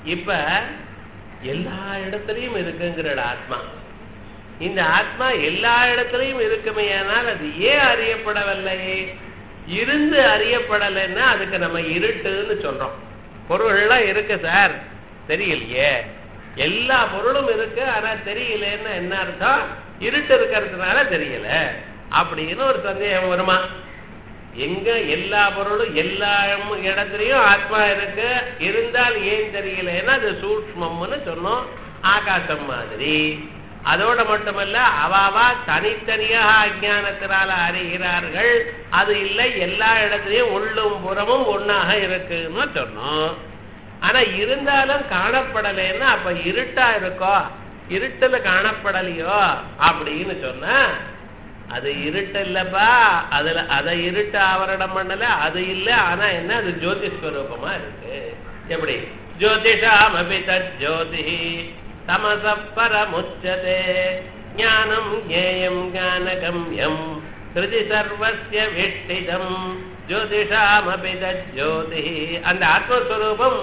இப்ப எல்லா இடத்துலயும் இருக்குங்கிற ஆத்மா இந்த ஆத்மா எல்லா இடத்துலயும் இருக்குமே ஆனால் அது ஏன் அறியப்படவில்லை இருந்து அறியப்படலைன்னா அதுக்கு நம்ம இருட்டுன்னு சொல்றோம் பொருள்லாம் இருக்கு சார் தெரியலையே எல்லா பொருளும் இருக்கு ஆனா தெரியலன்னு என்ன அர்த்தம் இருட்டு இருக்கிறதுனால தெரியல அப்படின்னு ஒரு சந்தேகம் வருமா எங்க எல்லா பொருளும் எல்லா இடத்துலயும் ஆத்மா இருக்கு இருந்தால் ஏன் தெரியலன்னா அது சூக்மம்னு சொன்னோம் ஆகாசம் மாதிரி அதோட மட்டுமல்ல அவாவா தனித்தனியாக அஜானத்தினால அறிகிறார்கள் அது இல்லை எல்லா இடத்துலயும் உள்ளும் புறமும் ஒன்னாக இருக்குன்னு சொன்னோம் ஆனா இருந்தாலும் காணப்படலைன்னா அப்ப இருட்டா இருக்கோ இருட்டுல காணப்படலையோ அப்படின்னு சொன்னா அது இருட்டு இல்லப்பா அதுல அதை இருட்டு ஆவரணம் பண்ணல அது இல்ல ஆனா என்ன அது ஜோதிஸ்வரூபமா இருக்கு எப்படி ஜோதிஷாம் அபி தோதி தமச பரமுச்சதே ஞானம் ஞேயம் ஞானகம்யம் ஹிருதி சர்வஸ்ய விஷ்டிதம் ஜோதிஷாமபி ஜோதி அந்த ஆத்மஸ்வரூபம்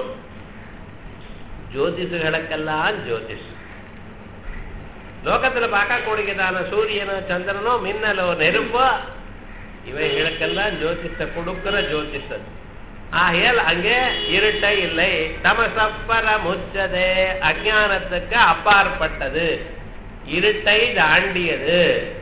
ஜோதிஷுகளுக்கெல்லாம் ஜோதிஷ் லோகத்துல பார்க்கக்கூடியதான சூரியனோ சந்திரனோ மின்னலோ நெருப்போ இவைகளுக்கெல்லாம் ஜோதிஷ கொடுக்கிற ஜோதிஷம் ஆகையால் அங்கே இருட்டை இல்லை தமசப்பர முச்சதே அஜானத்துக்கு அப்பாற்பட்டது இருட்டை தாண்டியது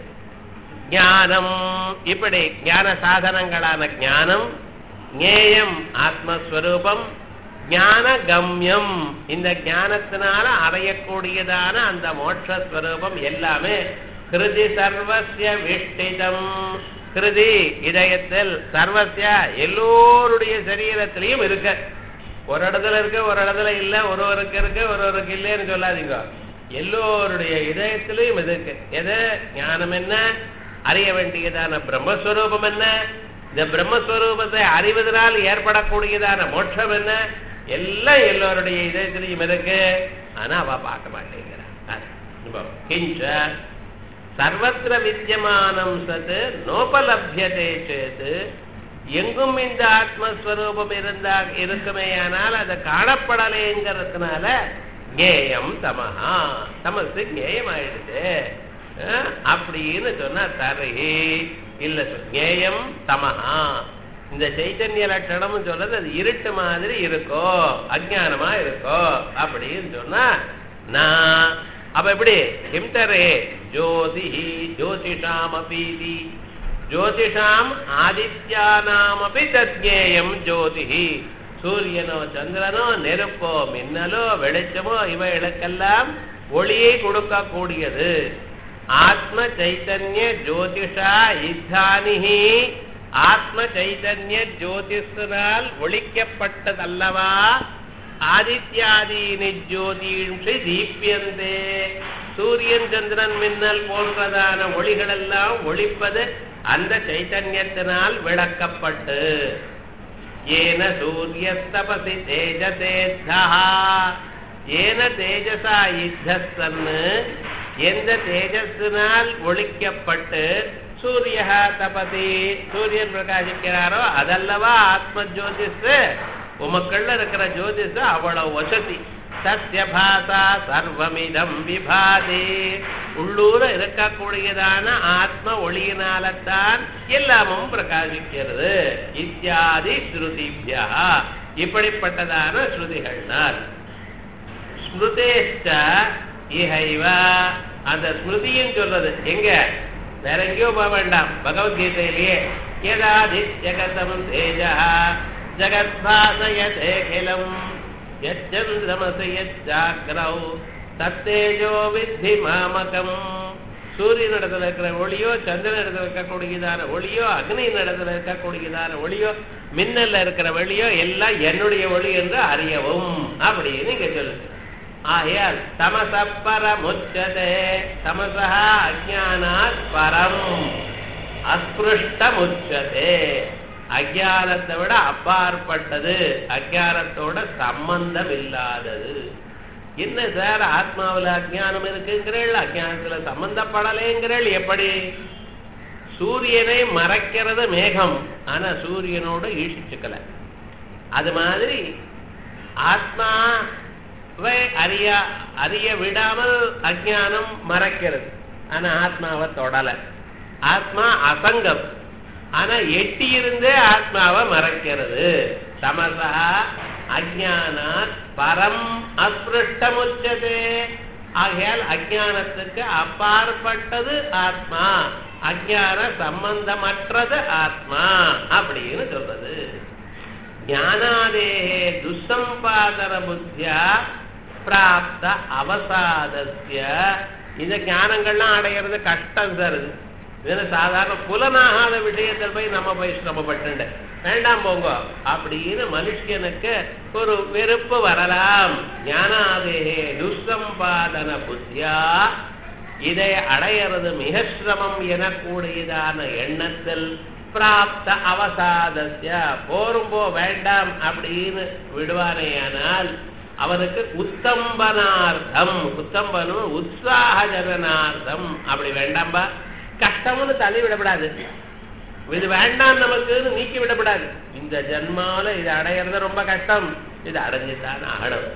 ஞானம் இப்படி ஞான சாதனங்களான ஞானம் ஞேயம் ஆத்மஸ்வரூபம் ஞான கம்யம் இந்த ஞானத்தினால அடையக்கூடியதான அந்த மோட்சஸ்வரூபம் எல்லாமே கிருதி சர்வசிய விஷ்டிதம் கிருதி இதயத்தில் சர்வசிய எல்லோருடைய சரீரத்திலையும் இருக்கு ஒரு இடத்துல இருக்கு ஒரு இடத்துல இல்ல ஒருவருக்கு இருக்கு ஒருவருக்கு இல்லைன்னு சொல்லாதீங்க எல்லோருடைய இதயத்திலையும் இருக்கு எது ஞானம் என்ன அறிய வேண்டியதான பிரம்மஸ்வரூபம் என்ன இந்த பிரம்மஸ்வரூபத்தை அறிவதனால் ஏற்படக்கூடியதான மோட்சம் என்ன எல்லாம் எல்லோருடைய இதயத்திலையும் இருக்கு ஆனா அவ பார்க்க மாட்டேங்கிறான் கிஞ்ச சர்வத்திர வித்தியமானம் சத்து நோபலபியதே சேத்து எங்கும் இந்த ஆத்மஸ்வரூபம் இருந்தா இருக்குமே ஆனால் அது காணப்படலைங்கிறதுனால ஞேயம் தமஹா தமசு ஞேயம் ஆயிடுது அப்படின்னு சொன்னா தரகி இல்ல ஞேயம் தமஹா இந்த சைத்தன்ய லட்சணம் சொல்றது அது இருட்டு மாதிரி இருக்கோ அஜானமா இருக்கோ அப்படின்னு சொன்னா நான் அப்ப எப்படி கிம்தரே ஜோதி ஜோதிஷாம் அப்பீதி ஜோதிஷாம் ஆதித்யானாமபி தத்ஞேயம் ஜோதிஹி சூரியனோ சந்திரனோ நெருப்போ மின்னலோ வெளிச்சமோ இவைகளுக்கெல்லாம் ஒளியை கொடுக்கக்கூடியது ஆத்ம சைத்தன்ய ஜோதிஷா இத்தானிஹி ஆத்ம சைதன்ய ஜோதிஷனால் ஒழிக்கப்பட்டதல்லவா ஆதித்யாதீனி ஜோதிஷி தீபியந்தே சூரியன் சந்திரன் மின்னல் போன்றதான ஒளிகளெல்லாம் ஒழிப்பது அந்த சைத்தன்யத்தினால் விளக்கப்பட்டு ஏன சூரியஸ்தபசி தேஜசேத்தா ஏன தேஜசா யுத்தன்னு எந்த தேஜஸினால் ஒழிக்கப்பட்டு சூரிய தபதி சூரியன் பிரகாசிக்கிறாரோ அதல்லவா ஆத்ம ஜோதிஷ் உமக்குள்ள இருக்கிற ஜோதிஷ் அவ்வளவு வசதி சத்திய பாசா சர்வமிதம் விபாதி உள்ளூர இருக்கக்கூடியதான ஆத்ம ஒளியினால்தான் எல்லாமும் பிரகாசிக்கிறது இத்தியாதி ஸ்ருதிபியா இப்படிப்பட்டதான ஸ்ருதிகள்னால் ஸ்மிருதேஷ்ட இஹைவ அந்த ஸ்மிருதியும் சொல்றது எங்க வேற எங்கேயோ போக வேண்டாம் பகவத்கீதையிலேயே யதாதி ஜகதம் தேஜா ஜகத்பாசயதேகிலம் யச்சந்திரமசி யச்சாக்ரௌ தத்தேஜோ வித்தி மாமகம் சூரியன் இடத்துல இருக்கிற ஒளியோ சந்திரன் இடத்துல இருக்கக்கூடியதான ஒளியோ அக்னியின் இடத்துல இருக்கக்கூடியதான ஒளியோ மின்னல்ல இருக்கிற ஒளியோ எல்லாம் என்னுடைய ஒளி என்று அறியவும் அப்படின்னு இங்க சொல்லுங்க ஆயால் தமச பரமுச்சதே தமசா அஜானாத் பரம் அஸ்பிருஷ்டமுச்சதே அஜானத்தை விட அப்பாற்பட்டது அஜானத்தோட சம்பந்தம் இல்லாதது என்ன சார் ஆத்மாவில் அஜானம் இருக்குங்கிறள் அஜானத்துல சம்பந்தப்படலைங்கிறள் எப்படி சூரியனை மறைக்கிறது மேகம் ஆனா சூரியனோட ஈழ்ச்சிக்கல அது மாதிரி ஆத்மா அறிய அறிய விடாமல் அஜ்ஞானம் மறைக்கிறது ஆனா ஆத்மாவை தொடல ஆத்மா அசங்கம் ஆனா எட்டி இருந்தே ஆத்மாவை மறைக்கிறது தமசா அஜானாத் பரம் அஸ்பிருஷ்டமுச்சதே ஆகையால் அஜானத்துக்கு அப்பாற்பட்டது ஆத்மா அஜான சம்பந்தமற்றது ஆத்மா அப்படின்னு சொல்றது ஞானாதேகே துசம்பாதன புத்தியா பிராப்த அவசாதஸ்ய இந்த ஞானங்கள்லாம் அடையிறது கஷ்டம் தருது இது சாதாரண புலனாகாத விஷயத்தில் போய் நம்ம போய் சிரமப்பட்டு வேண்டாம் போங்க அப்படின்னு மனுஷனுக்கு ஒரு வெறுப்பு வரலாம் ஞானாதேகே துசம்பாதன புத்தியா இதை அடையிறது மிக சிரமம் எனக்கூடியதான எண்ணத்தில் பிராப்த அவசாதஸ்ய போரும் போ வேண்டாம் அப்படின்னு விடுவானேயானால் அவனுக்கு உத்தம்பனார்த்தம் உத்தம்பனும் உற்சாக ஜனனார்த்தம் அப்படி வேண்டாம்பா கஷ்டம்னு தள்ளி விடப்படாது இது வேண்டாம் நமக்குன்னு நீக்கி விடப்படாது இந்த ஜன்மால இது அடையிறது ரொம்ப கஷ்டம் இது அடைஞ்சுதான் ஆகணும்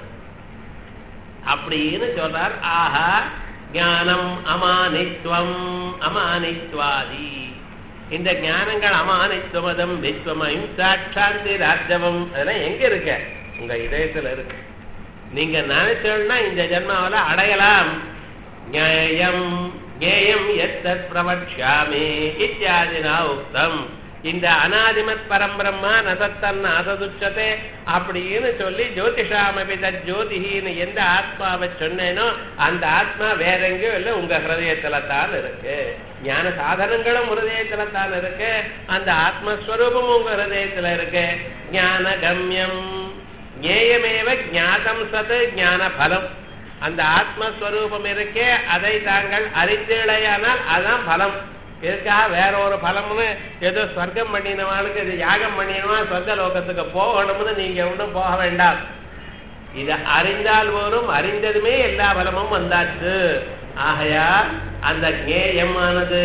அப்படின்னு சொல்றார் ஆஹா ஞானம் அமானித்வம் அமானித்வாதி இந்த ஞானங்கள் அமானித்வமதம் விஸ்வமயம் சாட்சாந்தி ராஜவம் அதெல்லாம் எங்க இருக்க உங்க இதயத்துல இருக்கு நீங்க நினைச்சோம்னா இந்த ஜென்மாவில அடையலாம் நியாயம் ஞேயம் எத்தத் பிரவக்ஷாமி இத்தியாதினா உக்தம் இந்த அனாதிமத் பரம்பிரம்மா நசத்தன் அசதுச்சதே அப்படின்னு சொல்லி ஜோதிஷாமபி தத் ஜோதிஹின்னு எந்த ஆத்மாவை சொன்னேனோ அந்த ஆத்மா வேற எங்கேயும் இல்லை உங்க ஹிருதயத்துல தான் இருக்கு ஞான சாதனங்களும் ஹிருதயத்துல தான் இருக்கு அந்த ஆத்மஸ்வரூபமும் உங்க ஹிருதயத்துல இருக்கு ஞான கம்யம் ஞேயமேவ ஞாதம் சத் ஞான பலம் அந்த ஆத்மஸ்வரூபம் இருக்கே அதை தாங்கள் அறிந்தீழையானால் அதான் பலம் இதுக்காக வேற ஒரு பலம்னு ஏதோ சொர்க்கம் பண்ணினவாளுக்கு இது யாகம் பண்ணினவா சொர்க்க லோகத்துக்கு போகணும்னு நீங்க ஒன்றும் போக வேண்டாம் இதை அறிந்தால் போரும் அறிந்ததுமே எல்லா பலமும் வந்தாச்சு ஆகையா அந்த ஞேயமானது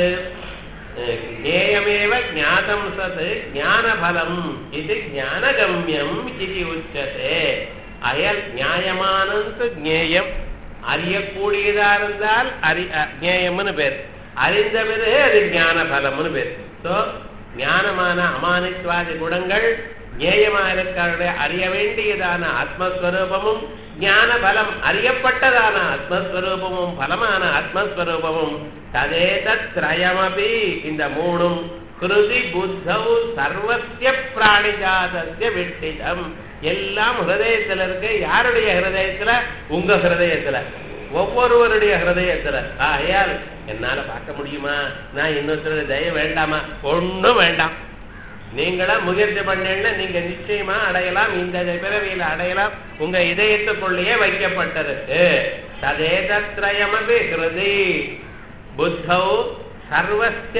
ஞேயமேவ ஞாதம் சத் ஞான பலம் இது ஞானகம்யம் இது உச்சதே அயல் நியாயமானது ஞேயம் அறியக்கூடியதா இருந்தால் அறி ஞேயம்னு பேர் அறிந்த பிறகு அது ஞான பலம்னு பேர் ஸோ ஞானமான அமானித்வாதி குணங்கள் ஞேயமா இருக்கிற அறிய வேண்டியதான ஆத்மஸ்வரூபமும் ஞான பலம் அறியப்பட்டதான ஆத்மஸ்வரூபமும் பலமான ஆத்மஸ்வரூபமும் ததேதத்ரயமபி இந்த மூணும் கிருதி புத்தௌ சர்வசிய பிராணிஜாதசிய விட்டிதம் எல்லாம் ஹிருதயத்துல இருக்கு யாருடைய ஹிருதயத்துல உங்க ஹிருதயத்துல ஒவ்வொருவருடைய ஹிருதயத்துல ஆகையால் என்னால பார்க்க முடியுமா நான் இன்னொருத்தருடைய தய வேண்டாமா ஒண்ணும் வேண்டாம் நீங்களா முயற்சி பண்ணேன்னா நீங்க நிச்சயமா அடையலாம் இந்த பிறவியில அடையலாம் உங்க இதயத்துக்குள்ளேயே வைக்கப்பட்டிருக்கு ததேதத்ரயமபி ஹிருதி புத்தௌ சர்வசிய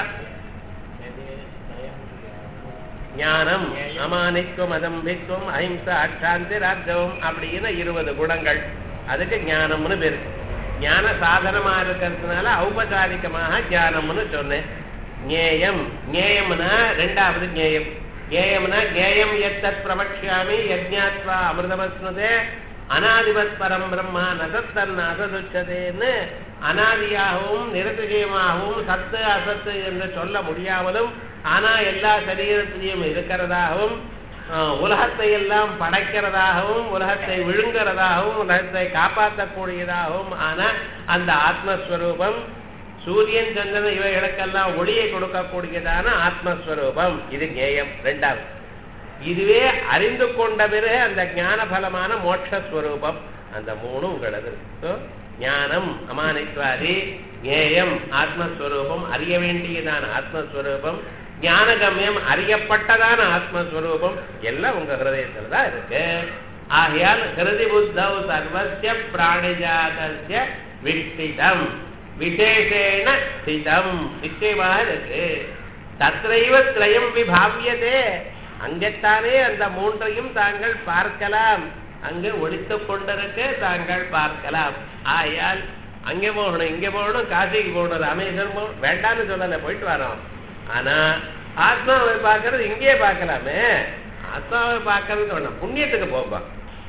ஞானம் அமானித்துவம் அதம்பித்துவம் அஹிம்சா அச்சாந்தி ராஜவம் அப்படின்னு இருபது குணங்கள் அதுக்கு ஞானம்னு பேரு ஞான சாதனமா இருக்கிறதுனால ஔபச்சாரிகமாக ஞானம்னு சொன்னேன் ஞேயம் ஞேயம்னா ரெண்டாவது ஞேயம் ஞேயம்னா ஞேயம் எத்தத் பிரபக்ஷாமி யஜ்ஞாத்வா அமிர்தமஸ்னுதே அனாதிபத் பரம் பிரம்மா நசத்தன் அசதுச்சதேன்னு அனாதியாகவும் நிரதிசயமாகவும் சத்து அசத்து என்று சொல்ல முடியாமலும் ஆனா எல்லா சரீரத்திலையும் இருக்கிறதாகவும் உலகத்தை எல்லாம் படைக்கிறதாகவும் உலகத்தை விழுங்குறதாகவும் உலகத்தை காப்பாற்றக்கூடியதாகவும் ஆன அந்த ஆத்மஸ்வரூபம் சூரியன் சந்திரன் இவைகளுக்கெல்லாம் ஒளியை கொடுக்கக்கூடியதான ஆத்மஸ்வரூபம் இது ஞேயம் ரெண்டாவது இதுவே அறிந்து கொண்ட பிறகு அந்த ஞான பலமான மோட்சஸ்வரூபம் அந்த மூணும் உங்களது ஞானம் அமானித்வாதி ஞேயம் ஆத்மஸ்வரூபம் அறிய வேண்டியதான ஆத்மஸ்வரூபம் ஞானகம்யம் அறியப்பட்டதான ஆத்மஸ்வரூபம் எல்லாம் உங்க ஹிருதயத்துல தான் இருக்கு ஆகையால் ஹிருதி புத்தௌ சர்வசிய பிராணிஜாதஸ்ய விஷ்டிதம் விசேஷேன ஸ்திதம் நிச்சயமாக இருக்கு தத்ரைவ திரயம் விபாவியதே அங்கத்தானே அந்த மூன்றையும் தாங்கள் பார்க்கலாம் அங்கு ஒழித்து கொண்டிருக்க தாங்கள் பார்க்கலாம் ஆயால் அங்கே போகணும் இங்கே போகணும் காசிக்கு போகணும் ராமேஸ்வரம் போகணும் வேண்டாம்னு சொல்லல போயிட்டு வரோம் ஆனா ஆத்மாவை பார்க்கறது இங்கேயே பார்க்கலாமே ஆத்மாவை பார்க்கறது வேணாம் புண்ணியத்துக்கு போப்பா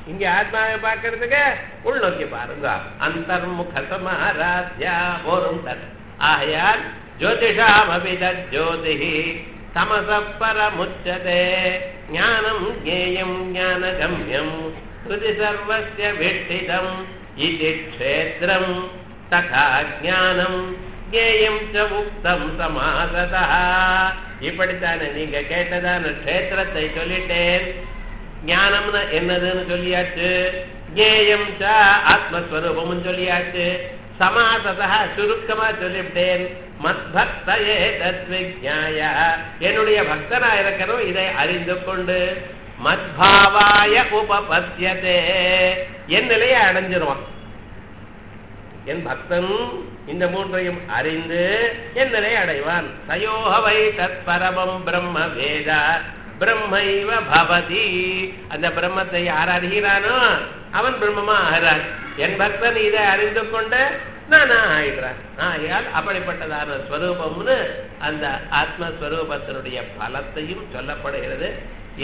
இங்க ஆத்மாவை பார்க்கறதுக்கு உள்நோக்கி பாருங்க அந்தர்முக சமாராத்யா போரும் தத் ஆகையால் ஜோதிஷாமபி தஜோதி தமச பரமுச்சதே ஞானம் ஜேயம் ஞானகம்யம் ஹிருதி சர்வஸ்ய விஷ்டிதம் இது க்ஷேத்திரம் ததா ஞானம் ஜேயம் ச உக்தம் சமாசதா இப்படித்தானே நீங்க கேட்டதான க்ஷேத்திரத்தை சொல்லிட்டேன் ஞானம்னு என்னதுன்னு சொல்லியாச்சு ஜேயம் ச ஆத்மஸ்வரூபமும் சொல்லியாச்சு சமாசதா சுருக்கமா சொல்லிவிட்டேன் மத்பக்தயே தத்விஜாய என்னுடைய பக்தனா இருக்கணும் இதை அறிந்து கொண்டு மத்பாவாய உபபத்தியதே என் நிலையை அடைஞ்சிருவான் என் பக்தன் இந்த மூன்றையும் அறிந்து என் நிலையை அடைவான் சயோகவை தத் பரமம் பிரம்ம வேத பிரம்மைவ பவதி அந்த பிரம்மத்தை யார் அறிகிறானோ அவன் பிரம்மமா ஆகிறான் என் பக்தன் இதை அறிந்து கொண்டு நானா ஆயிடுறேன் ஆகையால் அப்படிப்பட்டதான ஸ்வரூபம்னு அந்த ஆத்மஸ்வரூபத்தினுடைய பலத்தையும் சொல்லப்படுகிறது